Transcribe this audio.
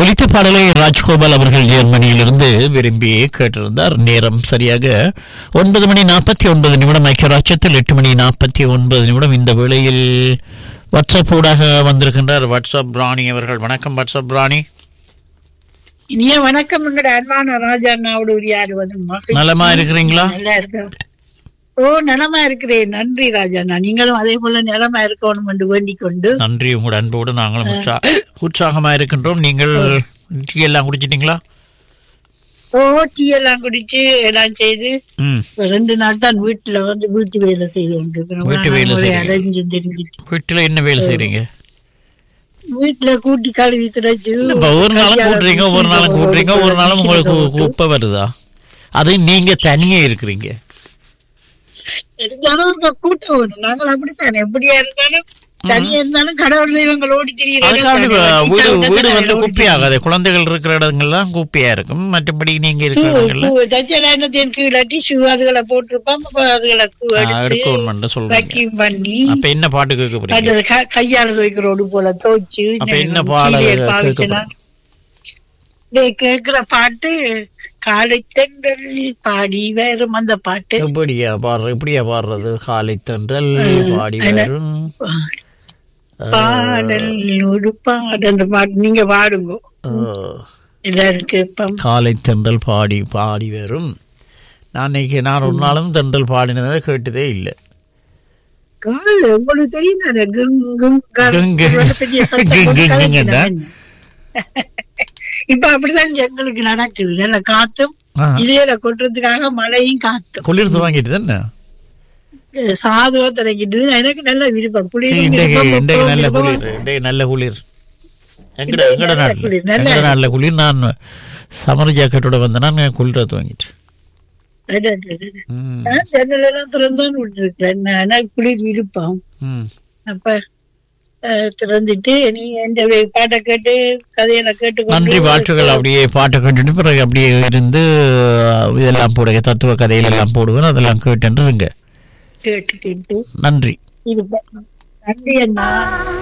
ஒலித்த பாடலை ராஜ்கோபால் அவர்கள் ஜெர்மனியிலிருந்து விரும்பி கேட்டிருந்தார் நேரம் சரியாக ஒன்பது மணி நாற்பத்தி ஒன்பது நிமிடம் ஐக்கியராட்சத்தில் எட்டு மணி நாற்பத்தி ஒன்பது நிமிடம் இந்த வேளையில் வாட்ஸ்அப் ஊடாக வந்திருக்கின்றார் வாட்ஸ்அப் ராணி அவர்கள் வணக்கம் வாட்ஸ்அப் ராணி இனிய வணக்கம் எங்கட அன்பான ராஜா அண்ணாவோட உரியாடுவது மகிழ்ச்சி. நலமா இருக்கிறீங்களா நல்லா இருக்கேன் ஓ நலமா இருக்கிறேன் நன்றி ராஜா அண்ணா நீங்களும் அதே போல நலமா இருக்கணும் என்று வேண்டிக் கொண்டு நன்றி உங்களோட அன்போடு நாங்களும் உற்சா உற்சாகமா இருக்கின்றோம் நீங்கள் டீ எல்லாம் குடிச்சிட்டீங்களா ஓ டீ எல்லாம் குடிச்சு எல்லாம் செய்து ம் இப்ப ரெண்டு நாள் தான் வீட்டுல வந்து வீட்டு வேலை செய்து கொண்டிருக்கிறோம். வீட்டு வேலை நான் ஒரே செய்றீங்க. அலைஞ்சு தெரிஞ்சுட்டு வீட்டில் என்ன வேலை செய்றீங்க வீட்டுல கூட்டி கழுவி துடைச்சு இப்ப ஒரு நாளும் கூட்டுறீங்க ஒரு நாளும் கூட்டுறீங்க ஒரு நாளும் உங்களுக்கு குப்பை வருதா அது நீங்க தனியே இருக்கிறீங்க இருந்தாலும் ஒரு கூட்டம் வரும் நாங்கள் அப்படித்தான் எப்படியா இருந்தாலும் தனியா இருந்தாலும் கடவுள் தெய்வங்கள் ஓடி அதுக்காண்டி திரியிறாங்க. வீடு வீடு வந்து ஓடி குப்பையாகாது குழந்தைகள் இருக்கிற இடங்கள்லாம் குப்பையா இருக்கும் மற்றபடி நீங்க இருக்கிற இடங்கள்ல தச்சலாயினத்தின் கீழே டிஷ்யூ அதுகளை போட்டிருப்பாங்க அப்ப அதுகளை கு- எடுத்து எடுக்கணும்னு சொல்றீங்க vacuum பண்ணி அப்ப என்ன பாட்டு கேட்க போறீங்க அது க- கையால துவைக்கிறோடு போல துவைச்சு அப்ப என்ன பாடல் சீரியல் கேட்க பாவிச்சுனா, போறீங்க டேய், கேக்குற பாட்டு காலை தென்றல் பாடி வரும் அந்த பாட்டு எப்படியா பாடுற எப்படியா பாடுறது காலை தென்றல் பாடி என்ன? வரும் பாடல் ஒரு பாடல் அந்த பாட்டு நீங்க பாடுங்க அஹ், எல்லாரும் கேட்போம் காலை தென்றல் பாடி பாடி வரும் நான் இன்னைக்கு நான் ஒரு நாளும் தென்றல் பாடினதை கேட்டதே இல்லை கால் உங்களுக்கு தெரியும் தானே குங் குங் கால். குங் குங். இவ்வளவு பெரிய சத்தம் குங் போட்டு குங் குங்குன்னா? கலைக்கிறாங்க. இப்ப அப்படிதான் எங்களுக்கு நடக்குது நல்ல காத்தும் ஆ, இலையில கொட்டுறதுக்காக மழையும் காத்தும் குளிர்ந்து வாங்கிட்டு தானே சாதுவா திறக்கிட்டு எனக்கு நல்ல விருப்பம் சரி, குளிர் இன்றைக்கு விருப்பம், இன்றைக்கு நல்ல விருப்பம். குளிர் இன்றைக்கு நல்ல குளிர் எங்கட இன்றைக்கு எங்கட நல்ல நாட்டில் குளிர், நல்ல- எங்கட நாட்டில் குளிர் நான் சமர் ஜாக்கெட்டோட வந்தேன்னா நான் குளிரத்து வாங்கிட்டு அட, அட, அட. ம், நான் ஜன்னல் எல்லாம் திறந்தான் விட்டுருக்கேன் நான் எனக்கு குளிர் விருப்பம் ம். அப்ப அஹ், திறந்துட்டு நீ எந்த பாட்டை கேட்டு கதையில கேட்டு நன்றி வாழ்த்துக்கள் அப்படியே பாட்டை கேட்டுட்டு பிறகு அப்படியே இருந்து இதெல்லாம் போடுங்க தத்துவ கதைகள் எல்லாம் போடுவேன் அதெல்லாம் கேட்டுருங்க கேட்டு கேட்டு நன்றி இருப்பேன் நன்றி அண்ணா